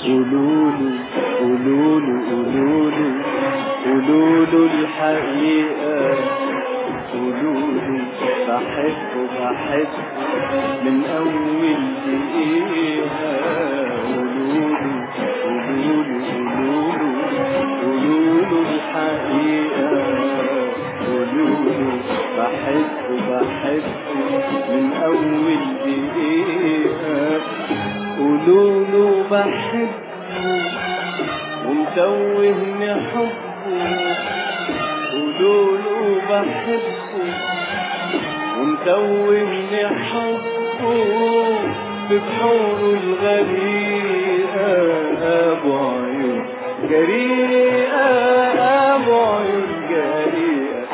قولوله قولوله قولوله قولوله الحقيقة قولوله بحبه بحبه من أول دقيقة قولوله قولوله قولوله قولوله الحقيقة قولوله بحبه بحبه من أول دقيقة قولوله بحبه ومتوهني حبه قولوله بحبه ومتوهني حبه ببحوره الغريقة أبو عيون جريئة أبو عيون جريئة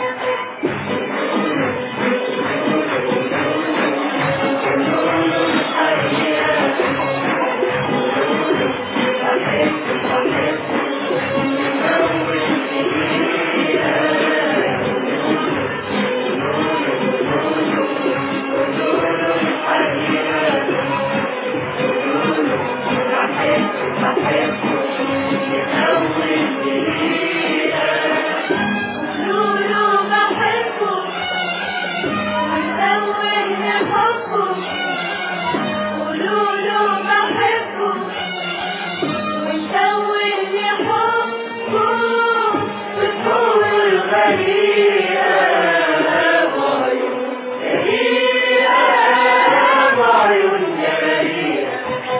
قولوا بحبه ومتوهني حبه قولوا له بحبه ومتوهني حبه بطول الغريقة أبو عيون جريئة أبو عيون جريئة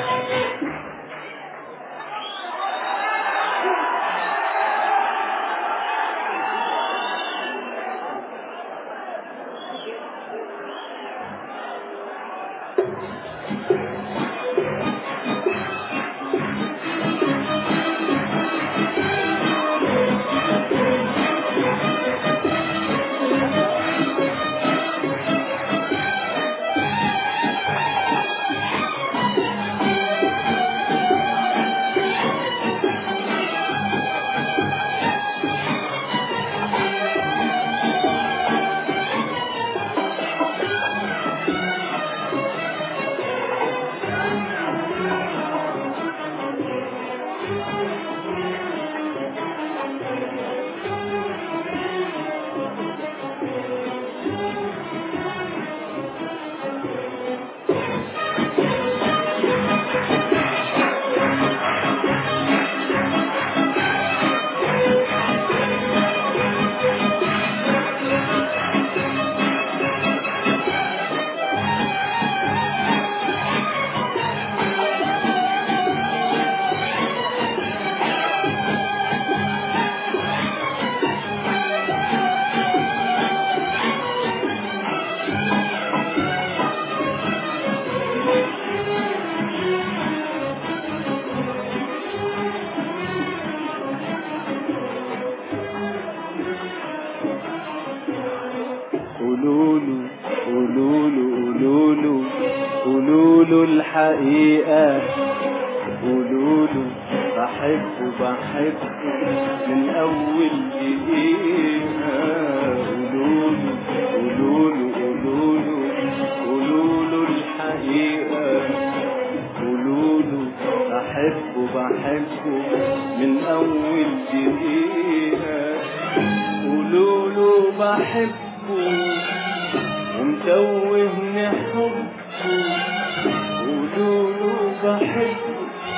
قولوله قولوله قولوله قولوله الحقيقة قولوله بحبه بحبه من أول دقيقة قولوله قولوله قولوله قولوله الحقيقة قولوله بحبه بحبه من أول دقيقة قولوله بحبه ومتوهني حبه قولوله بحبه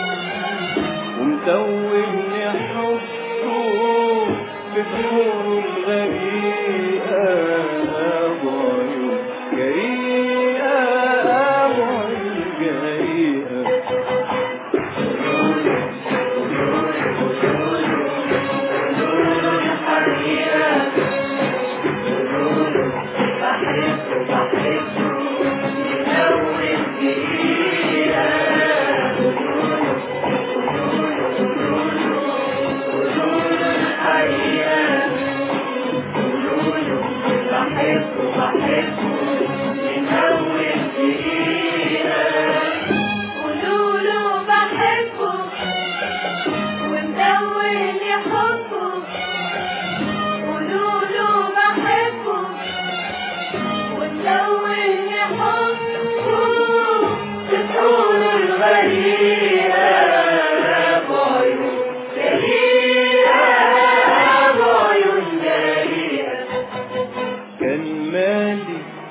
ومتوهني حبه ببحوره الغريقة أبو عيون جريئة أبو عيون جريئة قولوا له بحبه ومدوني حبه قولوا له بحبه ومدوني حبه بطول الغريقة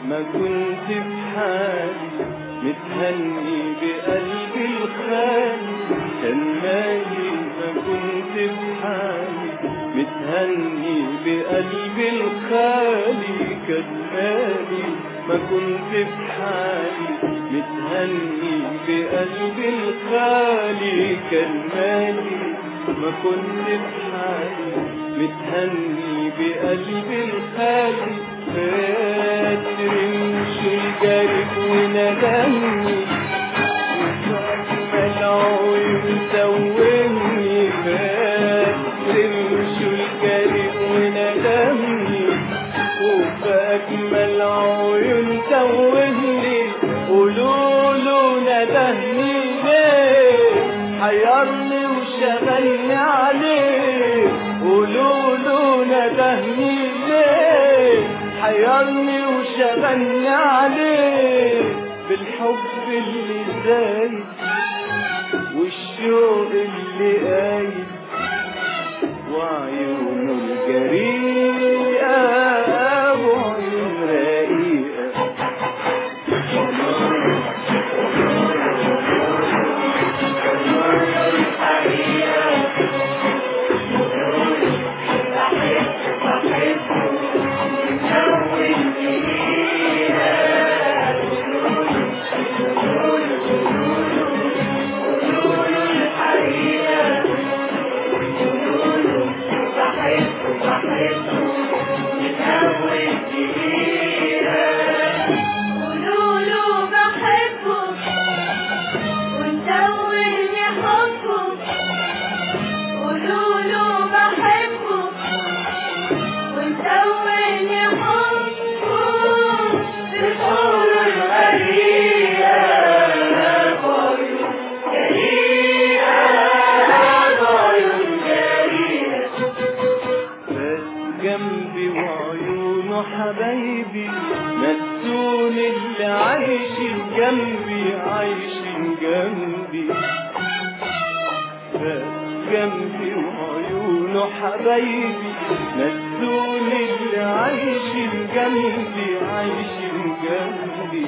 ما كنت في حالي متهني بقلبي الخالي كان مالي ما كنت في حالي متهني بقلبي الخالي كان مالي ما كنت في حالي متهني بقلبي الخالي كان مالي ما كنت في حالي متهني بقلبي الخالي فاتر مش الجارب وندمني وأجمل عيون توهني فاتر مش الجارب وندمني وبأجمل عيون توهني قولوا له ندهني ليه حيرني وشغلني عليه قولوا له ندهني ليه حيرني وشغلني عليه بالحب اللي زايد والشوق اللي قايد وعيونه الجريئة أبو عيون رقيقة قولوا له بحبه وندورني حبه قولوا له بحبه وندورني حبه بحور الغريبة بعيون جريئة بعيون جريئة بس جنبي وعيونه حبايبي نسوني اللي عايشين جنبي عايشين جنبي بس جنبي وعيونه حبايبي نسوني اللي عايشين جنبي عايشين جنبي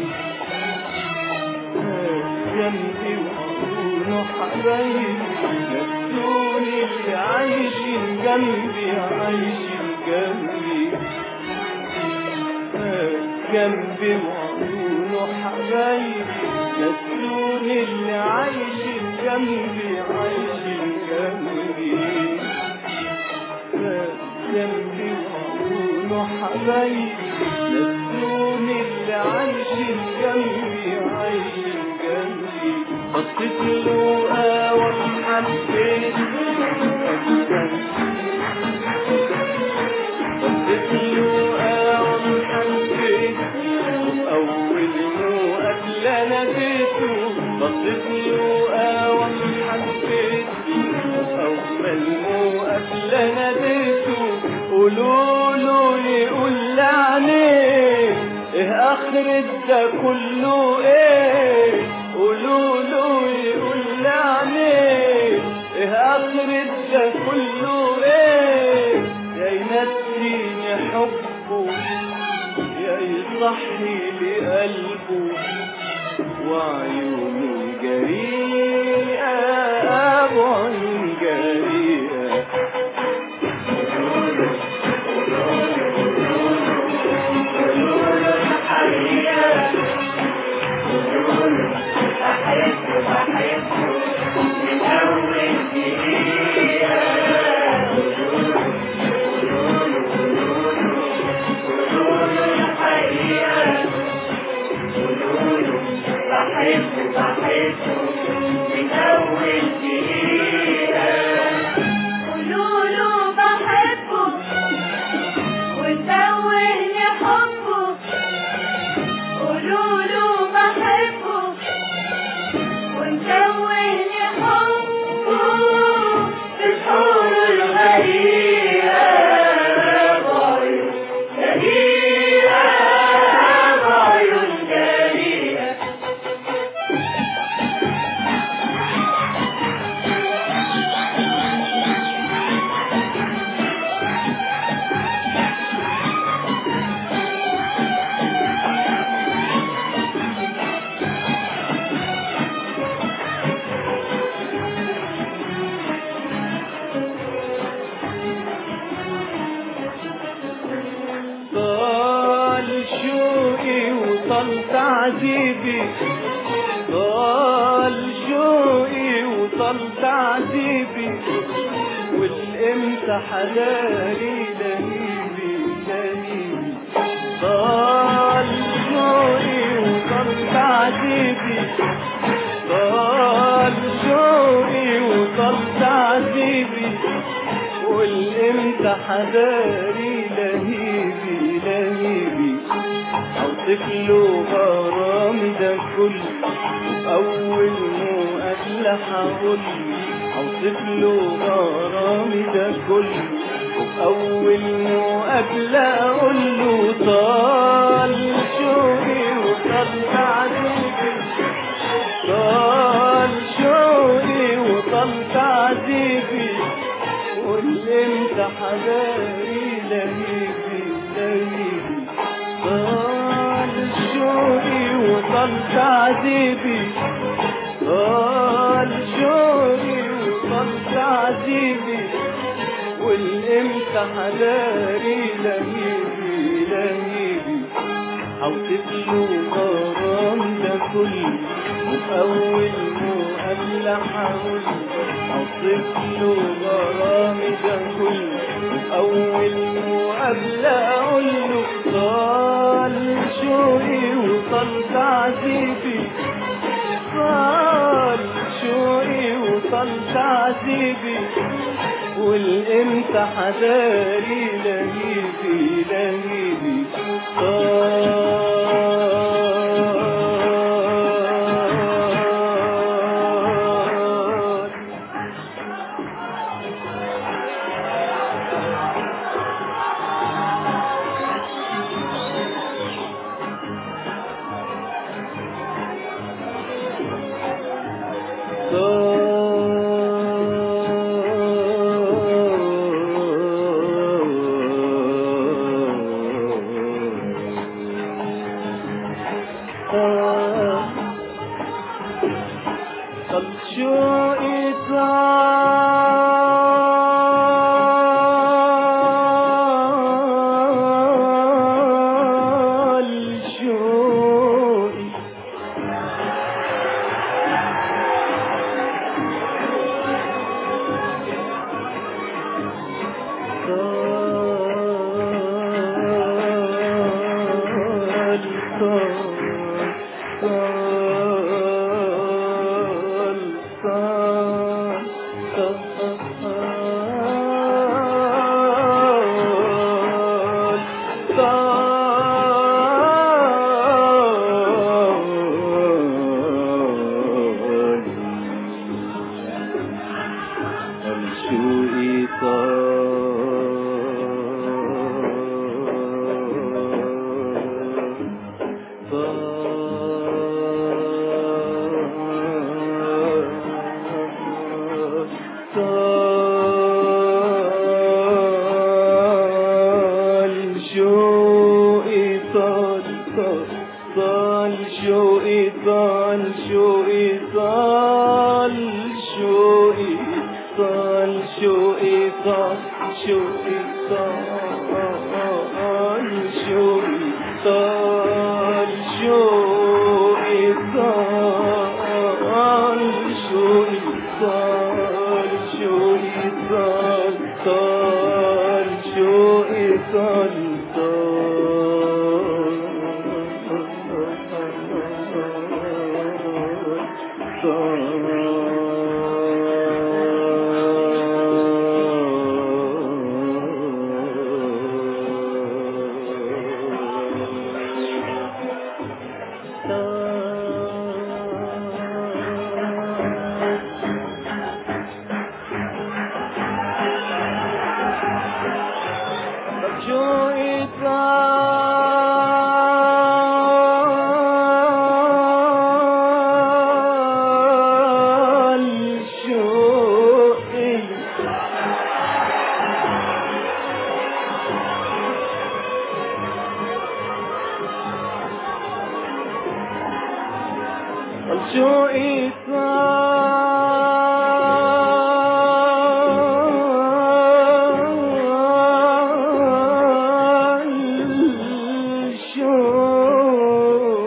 جنبي وعيونه حبايبي نسوني اللي عايشين جنبي عايشين جنبي جنبي وعيونه حبايبي نسوني اللي عايشين جنبي عايشين جنبي جنبي وعيونه حبايبي نسوني اللي عايشين جنبي عايشين جنبي بصيت له قهوة حبيت بصيت له قهوة حبيت أول مقابلة ناديته بصيت له قهوة حبيت أول مقابلة ناديته قولوا له يقول لعنيه إيه آخرة ده كله إيه قولوا له يقول لعنيه إيه آخرة ده كله إيه يا ينسيني حبه يا يصحي لقلبه وعيونه جريئة أبو عيون جريئة قولوا له بحبه وندورني حبه قولوا له بحبه وندورني حبه بحور الغريبة بعيون جريئة بعيون جريئة وصل تعذيبي طال شوقي وصل تعذيبي والامتى حلالي لهيبي لهيبي طال شوقي وصل تعذيبي طال شوقي وصل تعذيبي والامتى حذاري لهيبي لهيبي اوصف له غرامي ده كله اول مقابلة حقول اوصف له غرامي ده كله اول مقابلة اقول له طال شوقي وطال تعذيبي طال شوقي وطال تعذيبي والامتى حبايبي لهيبي لهيبي طال شوقي وطال تعذيبي طال شوقي وطال تعذيبي والامتى حبايبي لهيبي لهيبي اوصف له غرام ده كله وأول مقابلة حاول أوصف له غرامي ده كله وأول مقابلة أقول له طال شوقي وطال تعذيبي طال شوقي وطال تعذيبي والامتى حذاري لهيبي لهيبي طال طل شوقي طال شوقي طال طال طال طال طال الشوقي طال طال شوقي طال طال طال شوقي طال شوقي طال شوقي طال شوقي طال شوقي طال شوقي طال شوقي طال شوقي طال شوقي طال طال شوقي طال شوقي طال شوقي شوقي طال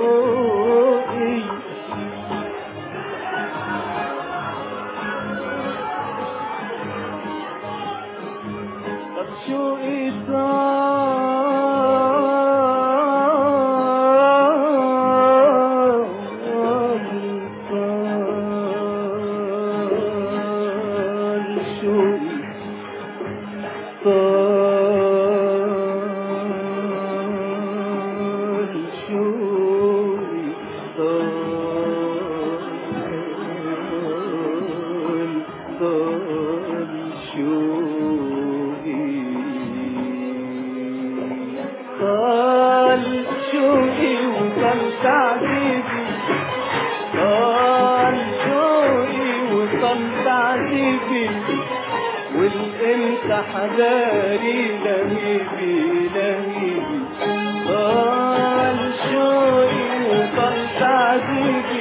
حذاري لهيبي لهيبي طال شوقي وطال تعذيبي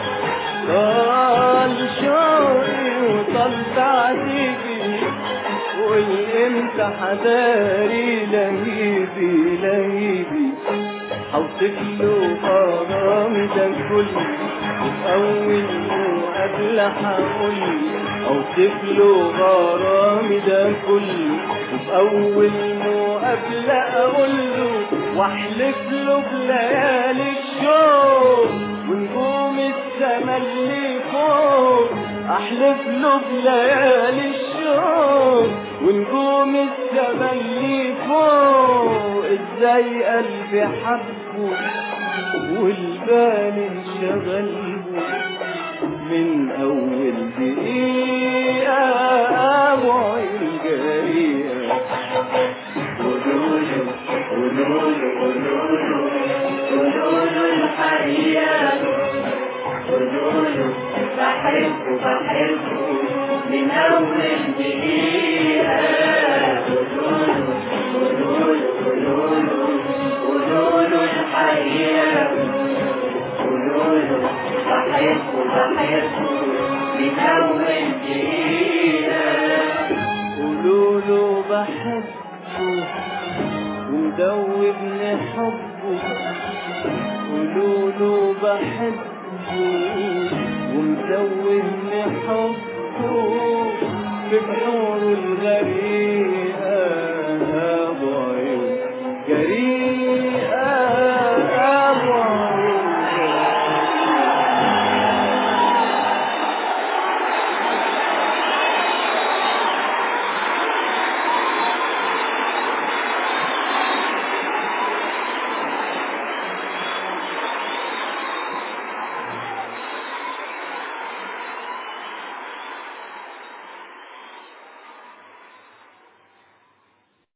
طال شوقي وطال تعذيبي والامتى حذاري لهيبي لهيبي حوصف له غرامي ده كله وفي أول مقابلة هقول أوصف له غرامي ده كله وفي أول مقابلة أقول له وأحلف له بليالي الشوق ونجوم السما اللي فوق أحلف له بليالي الشوق ونجوم السما اللي فوق ازاي قلبي حبه والبال انشغل من اول دقيقة وعين جريئة قولوله قولوله قولوله قولوله الحقيقة قولوله بحبه بحبه من أول دقيقة قولوله قولوله قولوله قولوله الحقيقة قولوله بحبه بحبه من أول دقيقة قولوا له بحبه ومدوبني حبه قولوا له بحبه ومدوبني حبه في بحوره الغريبة